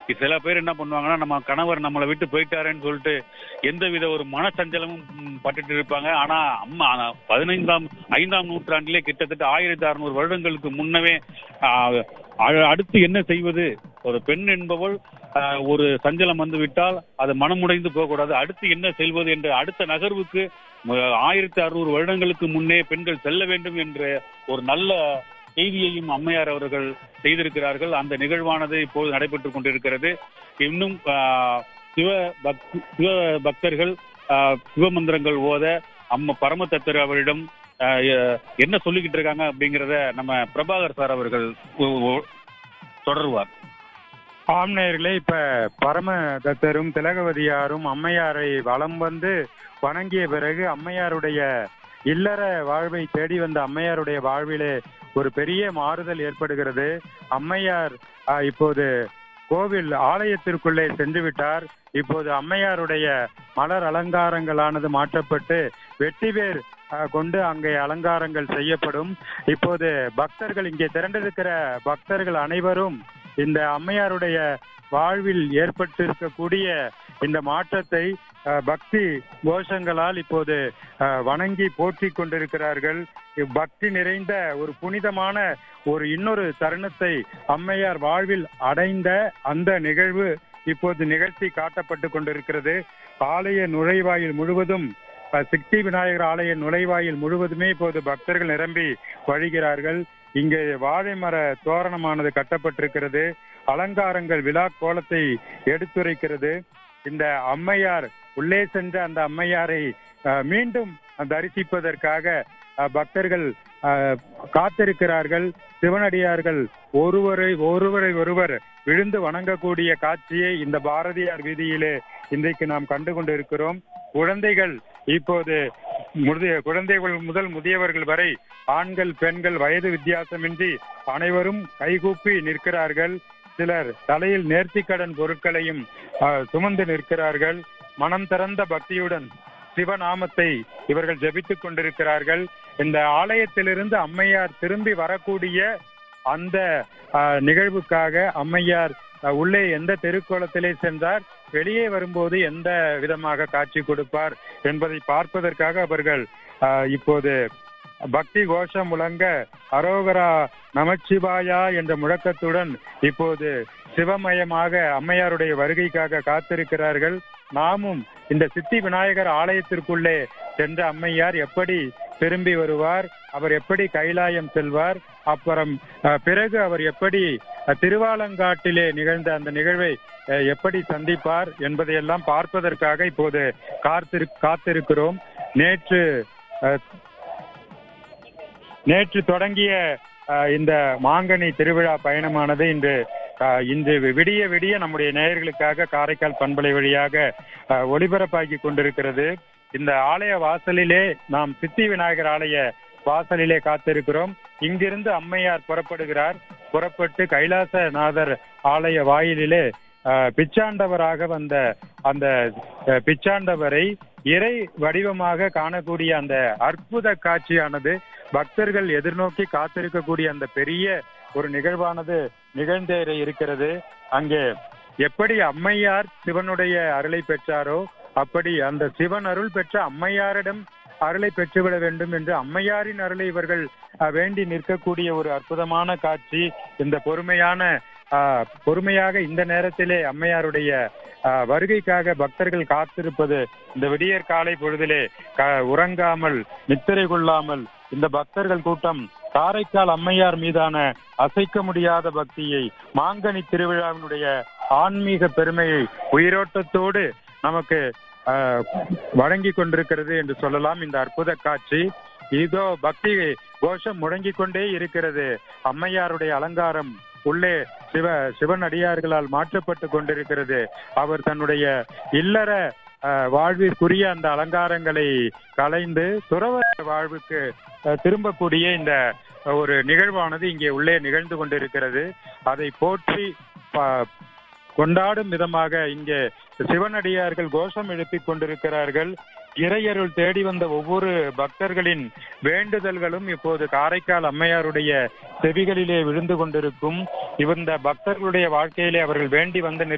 சில பேர் என்ன பண்ணுவாங்கன்னா நம்ம கணவர் நம்மளை விட்டு போயிட்டாருன்னு சொல்லிட்டு எந்தவித ஒரு மனசஞ்சலமும் ம், பட்டுட்டு இருப்பாங்க ஆனா அம்மா ஆனா பதினைந்தாம் ஐந்தாம் நூற்றாண்டிலே கிட்டத்தட்ட ஆயிரத்தி அறுநூறு வருடங்களுக்கு முன்னவே ஆ, அ- அடுத்து என்ன செய்வது ஒரு பெண் என்பவள் ஆ, ஒரு சஞ்சலம் வந்து விட்டால் அது மனமுடைந்து போகக்கூடாது அடுத்து என்ன செல்வது என்ற அடுத்த நகர்வுக்கு ம- ஆயிரத்தி அறுநூறு வருடங்களுக்கு முன்னே பெண்கள் செல்ல வேண்டும் என்ற ஒரு நல்ல செய்தியையும் அம்மையார் அவர்கள் செய்திருக்கிறார்கள் அந்த நிகழ்வானது இப்போது நடைபெற்றுக் கொண்டிருக்கிறது இன்னும் ஆ, சிவ பக்தி சிவ பக்தர்கள் ஆ, சிவமந்திரங்கள் ஓத அம்ம பரமதத்தர் அவரிடம் ஆ, எ- என்ன சொல்லிக்கிட்டு இருக்காங்க அப்படிங்கிறத நம்ம பிரபாகர் சார் அவர்கள் ஒ- ஒ- தொடருவார் ஆம் நேயர்களே இப்ப பரம தத்தரும் திலகவதியாரும் அம்மையாரை வலம் வந்து வணங்கிய பிறகு அம்மையாருடைய இல்லற வாழ்வை தேடி வந்த அம்மையாருடைய வாழ்விலே ஒரு பெரிய மாறுதல் ஏற்படுகிறது அம்மையார் ஆ, இப்போது கோவில் ஆலயத்திற்குள்ளே சென்று விட்டார் இப்போது அம்மையாருடைய மலர் அலங்காரங்களானது மாற்றப்பட்டு வெட்டிவேர் ஆ, கொண்டு அங்கே அலங்காரங்கள் செய்யப்படும் இப்போது பக்தர்கள் இங்கே திரண்டிருக்கிற பக்தர்கள் அனைவரும் இந்த அம்மையாருடைய வாழ்வில் ஏற்பட்டிருக்கக்கூடிய இந்த மாற்றத்தை அஹ், பக்தி கோஷங்களால் இப்போது அஹ், வணங்கி போற்றிக் கொண்டிருக்கிறார்கள் பக்தி நிறைந்த ஒரு புனிதமான ஒரு இன்னொரு தருணத்தை அம்மையார் வாழ்வில் அடைந்த அந்த நிகழ்வு இப்போது நிகழ்த்தி காட்டப்பட்டு கொண்டிருக்கிறது ஆலய நுழைவாயில் முழுவதும் அஹ், சித்தி விநாயகர் ஆலய நுழைவாயில் முழுவதுமே இப்போது பக்தர்கள் நிரம்பி வழிகிறார்கள் இங்கே வாழை மர தோரணமானது கட்டப்பட்டிருக்கிறது அலங்காரங்கள் விழா கோலத்தை எடுத்துரைக்கிறது இந்த அம்மையார் உள்ளே சென்ற அந்த அம்மையாரை அஹ், மீண்டும் தரிசிப்பதற்காக அஹ், பக்தர்கள் அஹ், காத்திருக்கிறார்கள் சிவனடியார்கள் ஒருவரை ஒருவரை ஒருவர் விழுந்து வணங்கக்கூடிய காட்சியை இந்த பாரதியார் வீதியிலே இன்றைக்கு நாம் கண்டு கொண்டிருக்கிறோம் குழந்தைகள் இப்போது முதிய குழந்தைகள் முதல் முதியவர்கள் வரை ஆண்கள் பெண்கள் வயது வித்தியாசமின்றி அனைவரும் கைகூப்பி நிற்கிறார்கள் சிலர் தலையில் நேர்த்திக்கடன் பொருட்களையும் ஆஹ், சுமந்து நிற்கிறார்கள் மனம் திறந்த பக்தியுடன் சிவநாமத்தை இவர்கள் ஜெபித்துக் கொண்டிருக்கிறார்கள் இந்த ஆலயத்திலிருந்து அம்மையார் திரும்பி வரக்கூடிய அந்த ஆஹ், நிகழ்வுக்காக அம்மையார் ஆஹ், உள்ளே எந்த தெருக்கோலத்திலே சென்றார் வெளியே வரும்போது எந்த விதமாக காட்சி கொடுப்பார் என்பதை பார்ப்பதற்காக அவர்கள் ஆஹ், இப்போது பக்தி கோஷம் முழங்க அரோகரா நமச்சிவாயா என்ற முழக்கத்துடன் இப்போது சிவமயமாக அம்மையாருடைய வருகைக்காக காத்திருக்கிறார்கள் நாமும் இந்த சித்தி விநாயகர் ஆலயத்திற்குள்ளே சென்ற அம்மையார் எப்படி திரும்பி வருவார் அவர் எப்படி கைலாயம் செல்வார் அப்புறம் அஹ், பிறகு அவர் எப்படி அஹ், திருவாலங்காட்டிலே நிகழ்ந்த அந்த நிகழ்வை அஹ், எப்படி சந்திப்பார் என்பதையெல்லாம் பார்ப்பதற்காக இப்போது காத்திரு காத்திருக்கிறோம் நேற்று அஹ், நேற்று தொடங்கிய அஹ், இந்த மாங்கனி திருவிழா பயணமானது இன்று அஹ், இன்று விடிய விடிய நம்முடைய நேயர்களுக்காக காரைக்கால் பண்பலை வழியாக அஹ், ஒளிபரப்பாகி கொண்டிருக்கிறது இந்த ஆலய வாசலிலே நாம் சித்தி விநாயகர் ஆலய வாசலிலே காத்திருக்கிறோம் இங்கிருந்து அம்மையார் புறப்படுகிறார் புறப்பட்டு கைலாசநாதர் ஆலய வாயிலிலே அஹ், பிச்சாண்டவராக வந்த அந்த அஹ், பிச்சாண்டவரை இறை வடிவமாக காணக்கூடிய அந்த அற்புத காட்சியானது பக்தர்கள் எதிர்நோக்கி காத்திருக்கக்கூடிய அந்த பெரிய ஒரு நிகழ்வானது நிகழ்ந்தேற இருக்கிறது அங்கே எப்படி அம்மையார் சிவனுடைய அருளை பெற்றாரோ அப்படி அந்த சிவன் அருள் பெற்ற அம்மையாரிடம் அருளை பெற்றுவிட வேண்டும் என்று அம்மையாரின் அருளை இவர்கள் அஹ், வேண்டி நிற்கக்கூடிய ஒரு அற்புதமான காட்சி இந்த பொறுமையான ஆஹ், பொறுமையாக இந்த நேரத்திலே அம்மையாருடைய ஆஹ், வருகைக்காக பக்தர்கள் காத்திருப்பது இந்த விடியற் காலை பொழுதிலே க- உறங்காமல் நித்திரை கொள்ளாமல் இந்த பக்தர்கள் கூட்டம் காரைக்கால் அம்மையார் மீதான அசைக்க முடியாத பக்தியை மாங்கனி திருவிழாவினுடைய ஆன்மீக பெருமையை உயிரோட்டத்தோடு நமக்கு ஆஹ், வழங்கி கொண்டிருக்கிறது என்று சொல்லலாம் இந்த அற்புத காட்சி இதோ பக்தி கோஷம் முழங்கிக் கொண்டே இருக்கிறது அம்மையாருடைய அலங்காரம் உள்ளே சிவ சிவன் அடியார்களால் மாற்றப்பட்டு கொண்டிருக்கிறது அவர் தன்னுடைய இல்லற அஹ், வாழ்விற்குரிய அந்த அலங்காரங்களை கலைந்து துறவ வாழ்வுக்கு அஹ், திரும்பக்கூடிய இந்த ஒரு நிகழ்வானது இங்கே உள்ளே நிகழ்ந்து கொண்டிருக்கிறது அதை போற்றி ப- கொண்டாடும் விதமாக இங்கே சிவனடியார்கள் கோஷம் எழுப்பிக் கொண்டிருக்கிறார்கள் இறையருள் தேடி வந்த ஒவ்வொரு பக்தர்களின் வேண்டுதல்களும் இப்போது காரைக்கால் அம்மையாருடைய செவிகளிலே விழுந்து கொண்டிருக்கும் இந்த பக்தர்களுடைய வாழ்க்கையிலே அவர்கள் வேண்டி வந்த